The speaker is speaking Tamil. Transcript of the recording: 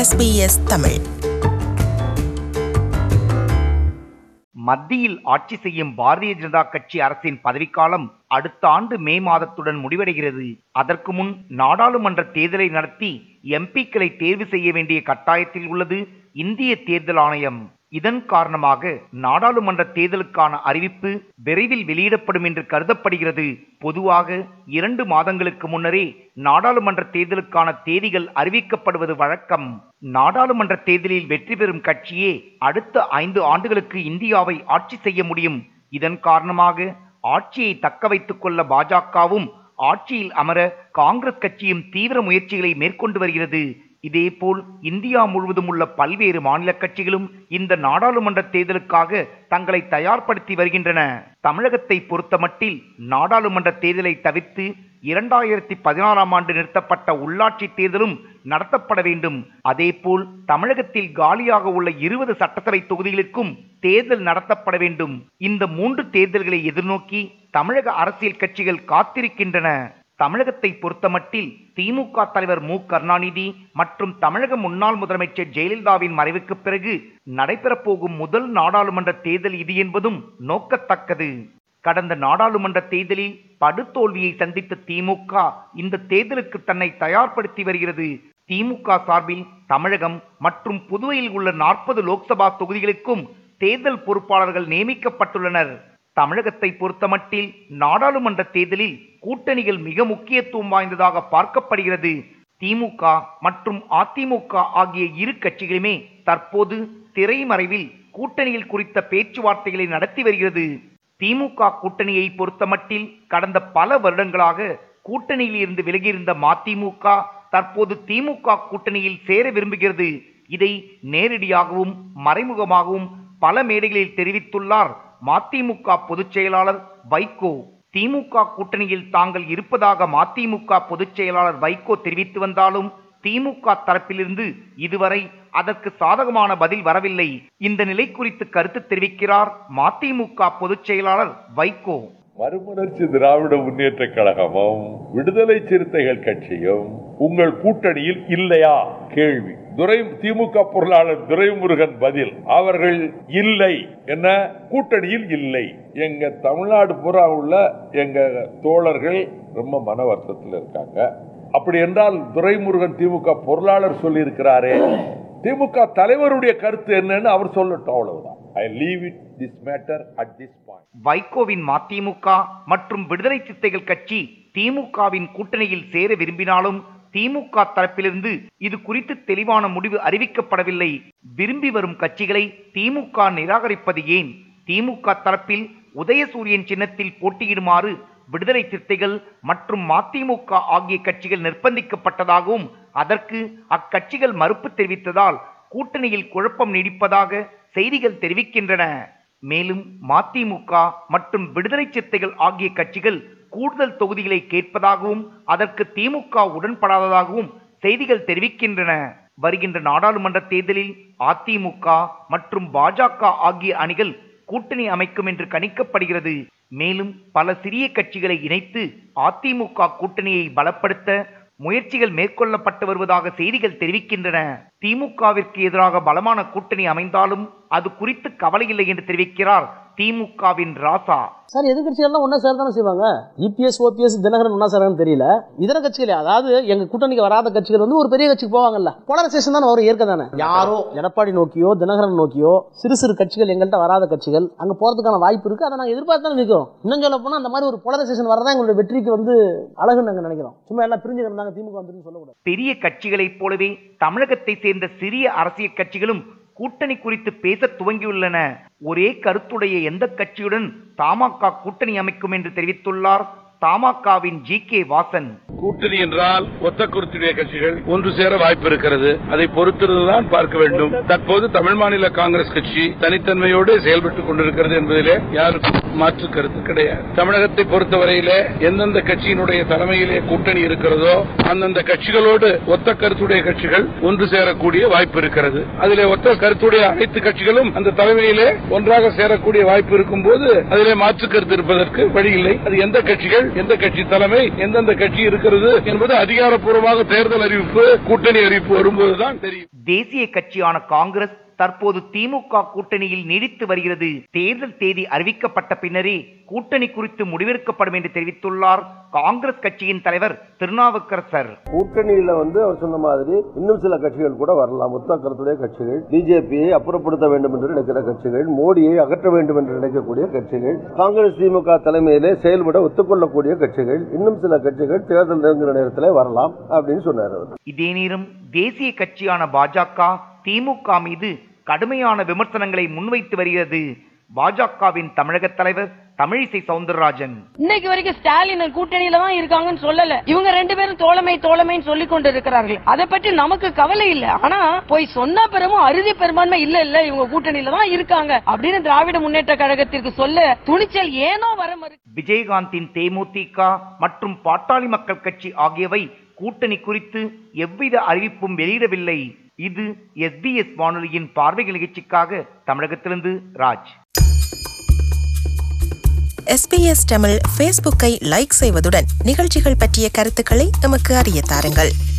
SBS தமிழ் மத்தியில் ஆட்சி செய்யும் பாரதிய ஜனதா கட்சி அரசின் பதவிக்காலம் அடுத்த ஆண்டு மே மாதத்துடன் முடிவடைகிறது அதற்கு முன் நாடாளுமன்ற தேர்தலை நடத்தி எம்பிக்களை தேர்வு செய்ய வேண்டிய கட்டாயத்தில் உள்ளது இந்திய தேர்தல் ஆணையம் இதன் காரணமாக நாடாளுமன்ற தேர்தலுக்கான அறிவிப்பு விரைவில் வெளியிடப்படும் என்று கருதப்படுகிறது பொதுவாக இரண்டு மாதங்களுக்கு முன்னரே நாடாளுமன்ற தேர்தலுக்கான தேதிகள் அறிவிக்கப்படுவது வழக்கம் நாடாளுமன்ற தேர்தலில் வெற்றி பெறும் கட்சியே அடுத்த ஐந்து ஆண்டுகளுக்கு இந்தியாவை ஆட்சி செய்ய முடியும் இதன் காரணமாக ஆட்சியை தக்க வைத்துக் கொள்ள பாஜகவும் ஆட்சியில் அமர காங்கிரஸ் கட்சியும் தீவிர முயற்சிகளை மேற்கொண்டு வருகிறது இதேபோல் இந்தியா முழுவதும் உள்ள பல்வேறு மாநில கட்சிகளும் இந்த நாடாளுமன்ற தேர்தலுக்காக தங்களை தயார்படுத்தி வருகின்றன தமிழகத்தை பொறுத்தமட்டில் நாடாளுமன்ற தேர்தலை தவிர்த்து இரண்டாயிரத்தி பதினாறாம் ஆண்டு நிறுத்தப்பட்ட உள்ளாட்சி தேர்தலும் நடத்தப்பட வேண்டும் அதேபோல் தமிழகத்தில் காலியாக உள்ள இருபது சட்டசபை தொகுதிகளுக்கும் தேர்தல் நடத்தப்பட வேண்டும் இந்த மூன்று தேர்தல்களை எதிர்நோக்கி தமிழக அரசியல் கட்சிகள் காத்திருக்கின்றன தமிழகத்தை பொறுத்தமட்டில் திமுக தலைவர் மு கருணாநிதி மற்றும் தமிழக முன்னாள் முதலமைச்சர் ஜெயலலிதாவின் மறைவுக்கு பிறகு நடைபெறப் போகும் முதல் நாடாளுமன்ற தேர்தல் இது என்பதும் நோக்கத்தக்கது கடந்த நாடாளுமன்ற தேர்தலில் படுதோல்வியை சந்தித்த திமுக இந்த தேர்தலுக்கு தன்னை தயார்படுத்தி வருகிறது திமுக சார்பில் தமிழகம் மற்றும் புதுவையில் உள்ள நாற்பது லோக்சபா தொகுதிகளுக்கும் தேர்தல் பொறுப்பாளர்கள் நியமிக்கப்பட்டுள்ளனர் தமிழகத்தை பொறுத்தமட்டில் நாடாளுமன்ற தேர்தலில் கூட்டணிகள் மிக முக்கியத்துவம் வாய்ந்ததாக பார்க்கப்படுகிறது திமுக மற்றும் அதிமுக ஆகிய இரு கட்சிகளுமே தற்போது திரைமறைவில் கூட்டணியில் குறித்த பேச்சுவார்த்தைகளை நடத்தி வருகிறது திமுக கூட்டணியை பொறுத்தமட்டில் கடந்த பல வருடங்களாக கூட்டணியில் இருந்து விலகியிருந்த மதிமுக தற்போது திமுக கூட்டணியில் சேர விரும்புகிறது இதை நேரடியாகவும் மறைமுகமாகவும் பல மேடைகளில் தெரிவித்துள்ளார் மதிமுக பொதுச் செயலாளர் வைகோ திமுக கூட்டணியில் தாங்கள் இருப்பதாக மதிமுக பொதுச் செயலாளர் வைகோ தெரிவித்து வந்தாலும் திமுக தரப்பிலிருந்து இதுவரை அதற்கு சாதகமான பதில் வரவில்லை இந்த நிலை குறித்து கருத்து தெரிவிக்கிறார் மதிமுக பொதுச் செயலாளர் வைகோ மறுமலர்ச்சி திராவிட முன்னேற்ற கழகமும் விடுதலை சிறுத்தைகள் கட்சியும் உங்கள் கூட்டணியில் இல்லையா கேள்வி துரை திமுக பொருளாளர் துரைமுருகன் பதில் அவர்கள் இல்லை என்ன கூட்டணியில் இல்லை எங்க தமிழ்நாடு பூரா உள்ள எங்க தோழர்கள் ரொம்ப மன வருத்தத்தில் இருக்காங்க அப்படி என்றால் துரைமுருகன் திமுக பொருளாளர் சொல்லி இருக்கிறாரே திமுக தலைவருடைய கருத்து என்னன்னு அவர் சொல்லட்டும் அவ்வளவுதான் I leave it this matter at this point வைகோவின் மதிமுக மற்றும் விடுதலை சிறுத்தைகள் கட்சி திமுகவின் கூட்டணியில் சேர விரும்பினாலும் திமுக தரப்பிலிருந்து இது குறித்து தெளிவான முடிவு அறிவிக்கப்படவில்லை விரும்பி வரும் கட்சிகளை திமுக நிராகரிப்பது ஏன் திமுக தரப்பில் உதயசூரியன் சின்னத்தில் போட்டியிடுமாறு விடுதலை சிறுத்தைகள் மற்றும் மதிமுக ஆகிய கட்சிகள் நிர்பந்திக்கப்பட்டதாகவும் அதற்கு அக்கட்சிகள் மறுப்பு தெரிவித்ததால் கூட்டணியில் குழப்பம் நீடிப்பதாக செய்திகள் தெரிவிக்கின்றன மேலும் மதிமுக மற்றும் விடுதலை சிறுத்தைகள் ஆகிய கட்சிகள் கூடுதல் தொகுதிகளை கேட்பதாகவும் அதற்கு திமுக உடன்படாததாகவும் செய்திகள் தெரிவிக்கின்றன வருகின்ற நாடாளுமன்ற தேர்தலில் அதிமுக மற்றும் பாஜக ஆகிய அணிகள் கூட்டணி அமைக்கும் என்று கணிக்கப்படுகிறது மேலும் பல சிறிய கட்சிகளை இணைத்து அதிமுக கூட்டணியை பலப்படுத்த முயற்சிகள் மேற்கொள்ளப்பட்டு வருவதாக செய்திகள் தெரிவிக்கின்றன திமுகவிற்கு எதிராக பலமான கூட்டணி அமைந்தாலும் அது குறித்து கவலையில்லை என்று தெரிவிக்கிறார் திமுகவின் ராசா சார் எதிர்கட்சிகள்லாம் ஒன்றா சேர தானே செய்வாங்க இபிஎஸ் ஓபிஎஸ் தினகரன் ஒன்றா சேரன்னு தெரியல இதர கட்சிகள் அதாவது எங்க கூட்டணிக்கு வராத கட்சிகள் வந்து ஒரு பெரிய கட்சிக்கு போவாங்கல்ல போலரைசேஷன் தானே வரும் ஏற்க தானே யாரோ எடப்பாடி நோக்கியோ தினகரன் நோக்கியோ சிறு சிறு கட்சிகள் எங்கள்கிட்ட வராத கட்சிகள் அங்க போறதுக்கான வாய்ப்பு இருக்கு அதை நாங்கள் எதிர்பார்த்து தான் நிற்கிறோம் இன்னும் சொல்ல போனா அந்த மாதிரி ஒரு போலரைசேஷன் வரதான் எங்களுடைய வெற்றிக்கு வந்து அழகுன்னு நாங்கள் நினைக்கிறோம் சும்மா எல்லாம் பிரிஞ்சு கிடந்தாங்க திமுக வந்துன்னு சொல்லக்கூடாது பெரிய கட்சிகளைப் போலவே தமிழகத்தை சேர்ந்த சிறிய அரசியல் கட்சிகளும் கூட்டணி குறித்து பேச துவங்கியுள்ளன ஒரே கருத்துடைய எந்த கட்சியுடன் தமாக கூட்டணி அமைக்கும் என்று தெரிவித்துள்ளார் தமாகவின் ஜி கே வாசன் கூட்டணி என்றால் ஒத்த குருத்துடைய கட்சிகள் ஒன்று சேர வாய்ப்பு இருக்கிறது அதை பொறுத்திருந்துதான் பார்க்க வேண்டும் தற்போது தமிழ் மாநில காங்கிரஸ் கட்சி தனித்தன்மையோடு செயல்பட்டுக் கொண்டிருக்கிறது என்பதிலே யாருக்கும் மாற்று கருத்து கிடையாது தமிழகத்தை பொறுத்தவரையிலே எந்தெந்த கட்சியினுடைய தலைமையிலே கூட்டணி இருக்கிறதோ அந்தந்த கட்சிகளோடு ஒத்த கருத்துடைய கட்சிகள் ஒன்று சேரக்கூடிய வாய்ப்பு இருக்கிறது அதிலே ஒத்த கருத்துடைய அனைத்து கட்சிகளும் அந்த தலைமையிலே ஒன்றாக சேரக்கூடிய வாய்ப்பு இருக்கும் போது அதிலே மாற்று கருத்து இருப்பதற்கு வழியில்லை அது எந்த கட்சிகள் எந்த கட்சி தலைமை எந்தெந்த கட்சி இருக்கிறது என்பது அதிகாரப்பூர்வமாக தேர்தல் அறிவிப்பு கூட்டணி அறிவிப்பு வரும்போதுதான் தெரியும் தேசிய கட்சியான காங்கிரஸ் தற்போது திமுக கூட்டணியில் நீடித்து வருகிறது தேர்தல் தேதி அறிவிக்கப்பட்ட பின்னரே கூட்டணி குறித்து முடிவெடுக்கப்படும் என்று தெரிவித்துள்ளார் காங்கிரஸ் கட்சியின் தலைவர் திருநாவுக்கரசர் கூட்டணியில வந்து அவர் சொன்ன மாதிரி இன்னும் சில கட்சிகள் கூட வரலாம் மொத்த கருத்துடைய கட்சிகள் பிஜேபியை அப்புறப்படுத்த வேண்டும் என்று நினைக்கிற கட்சிகள் மோடியை அகற்ற வேண்டும் என்று நினைக்கக்கூடிய கட்சிகள் காங்கிரஸ் திமுக தலைமையிலே செயல்பட ஒத்துக்கொள்ளக்கூடிய கட்சிகள் இன்னும் சில கட்சிகள் தேர்தல் நெருங்குற நேரத்தில் வரலாம் அப்படின்னு சொன்னார் அவர் இதே நேரம் தேசிய கட்சியான பாஜக திமுக மீது கடுமையான விமர்சனங்களை முன்வைத்து வருகிறது பாஜகவின் தமிழக தலைவர் தமிழிசை சவுந்தரராஜன் இன்னைக்கு வரைக்கும் ஸ்டாலின் கூட்டணியில தான் இருக்காங்கன்னு சொல்லல இவங்க ரெண்டு பேரும் தோழமை தோழமைன்னு சொல்லி கொண்டு இருக்கிறார்கள் அதை பற்றி நமக்கு கவலை இல்ல ஆனா போய் சொன்ன பிறகும் அறுதி பெரும்பான்மை இல்ல இல்ல இவங்க கூட்டணியில தான் இருக்காங்க அப்படின்னு திராவிட முன்னேற்ற கழகத்திற்கு சொல்ல துணிச்சல் ஏனோ வர மறு விஜயகாந்தின் தேமுதிக மற்றும் பாட்டாளி மக்கள் கட்சி ஆகியவை கூட்டணி குறித்து எவ்வித அறிவிப்பும் வெளியிடவில்லை இது எஸ்பிஎஸ் வானொலியின் பார்வைகள் நிகழ்ச்சிக்காக தமிழகத்திலிருந்து ராஜ் எஸ்பிஎஸ் தமிழ் ஃபேஸ்புக்கை லைக் செய்வதுடன் நிகழ்ச்சிகள் பற்றிய கருத்துக்களை எமக்கு அறிய தாருங்கள்